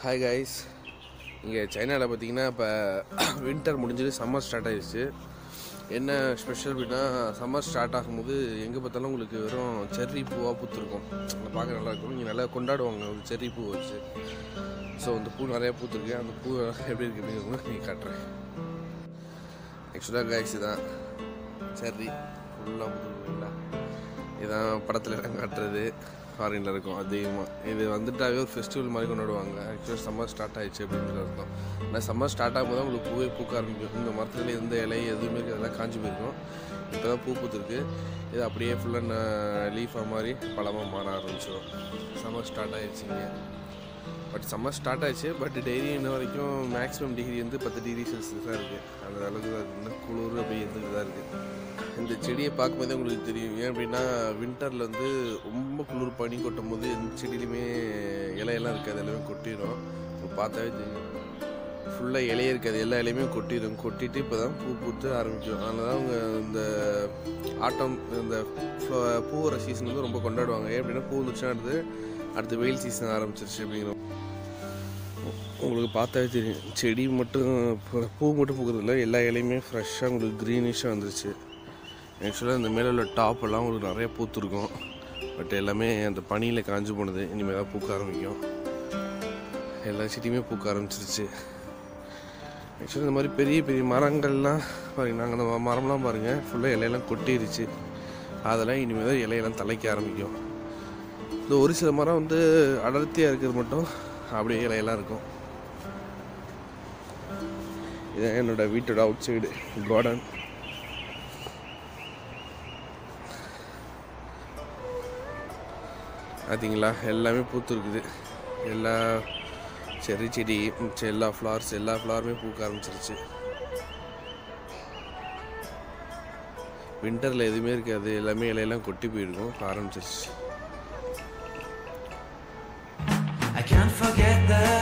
Hi guys இங்கே சைனாவில் பார்த்தீங்கன்னா இப்போ வின்டர் முடிஞ்சது சம்மர் ஸ்டார்ட் ஆயிடுச்சு என்ன ஸ்பெஷல் அப்படின்னா சம்மர் ஸ்டார்ட் ஆகும்போது எங்கே பார்த்தாலும் உங்களுக்கு வெறும் செர்ரி பூவாக பூத்துருக்கும் அதை பார்க்க நல்லா இருக்கும் இங்கே நல்லா கொண்டாடுவாங்க ஒரு செர்ரி பூ வச்சு ஸோ அந்த பூ நிறையா பூத்துருக்கு அந்த பூ எப்படி இருக்கு அப்படிங்கிறது நீங்கள் காட்டுறேன் ஆக்சுவலாக கைஸ் இதான் செர்ரி ஃபுல்லாக பூத்துருக்குங்களா இதான் படத்தில் எல்லாம் காட்டுறது ஃபாரினில் இருக்கும் அதிகமாக இது வந்துட்டாவே ஒரு ஃபெஸ்டிவல் மாதிரி கொண்டாடுவாங்க ஆக்சுவலாக சம்மர் ஸ்டார்ட் ஆயிடுச்சு அப்படிங்கிற அர்த்தம் ஆனால் சம்மர் ஸ்டார்ட் ஆகும்போது தான் உங்களுக்கு பூவே பூக்க ஆரம்பிக்கும் இந்த மரத்துல எந்த இலை எதுவுமே இருக்கு, அதெல்லாம் காஞ்சி போயிருக்கும் இப்போ தான் பூ பூத்துருக்கு இது அப்படியே ஃபுல்லாக லீஃபாக மாதிரி பழமாக மாற ஆரம்பிச்சிடும் சம்மர் ஸ்டார்ட் ஆயிடுச்சுங்க பட் சம்மர் ஸ்டார்ட் ஆயிடுச்சு பட் டெய்லி இன்ன வரைக்கும் மேக்ஸிமம் டிகிரி வந்து பத்து டிகிரி செல்சியஸ் தான் இருக்குது அந்த அளவுக்கு தான் இருக்கு. இன்னும் குளிர் அப்படியே இருந்துட்டு தான் இருக்குது இந்த செடியை பார்க்கும்போதே உங்களுக்கு தெரியும் ஏன் அப்படின்னா வின்டரில் வந்து ரொம்ப குளிர் பனி கொட்டும் போது எந்த செடியிலுமே இலையெல்லாம் இருக்காது எல்லாமே கொட்டிடும் இப்போ பார்த்தாவே தெரியும் ஃபுல்லாக இலையே இருக்காது எல்லா இலையுமே கொட்டிடும் கொட்டிட்டு இப்போ தான் பூ பூத்து ஆரம்பிக்கும் அதனால தான் அவங்க இந்த ஆட்டம் இந்த ஃப்ள- பூ வர சீசன் வந்து ரொம்ப கொண்டாடுவாங்க ஏன் அப்படின்னா பூ வந்துச்சுன்னா அடுத்து அடுத்து வெயில் சீசன் ஆரம்பிச்சிருச்சு அப்படிங்கிற உங்களுக்கு பார்த்தாவே தெரியும் செடி மட்டும் பூ- பூ மட்டும் பூக்கிறது இல்லை எல்லா இலையுமே ஃப்ரெஷ்ஷாக உங்களுக்கு க்ரீனிஷாக வந்துருச்சு ஆக்சுவலாக இந்த மேலே உள்ள டாப் எல்லாம் உங்களுக்கு நிறைய பூத்துருக்கும் பட் எல்லாமே அந்த பனியில் காஞ்சு போனது இனிமேல் தான் பூக்க ஆரம்பிக்கும் எல்லா செடியுமே பூக்க ஆரம்பிச்சிருச்சு ஆக்சுவலாக இந்த மாதிரி பெரிய பெரிய மரங்கள்லாம் பாருங்க நாங்கள் அந்த ம- மரம்லாம் பாருங்கள் ஃபுல்லாக இலையெல்லாம் கொட்டிருச்சு அதெல்லாம் இனிமேல் தான் இலையெல்லாம் தலைக்க ஆரம்பிக்கும் இந்த ஒரு சில மரம் வந்து அடர்த்தியாக இருக்கிறது மட்டும் அப்படியே இலையெல்லாம் இருக்கும் இதான் என்னோட வீட்டோட அவுட் சைடு கார்டன் பார்த்தீங்களா எல்லாமே பூத்துருக்குது எல்லா செர்ரி செடி மிச்சம் எல்லா ஃப்ளவர்ஸ் எல்லா ஃப்ளவருமே பூக்க ஆரம்பிச்சிருச்சு வின்டரில் எதுவுமே இருக்காது எல்லாமே இலையெல்லாம் கொட்டி போயிருக்கும் ஆரம்பிச்சிருச்சு I can't forget the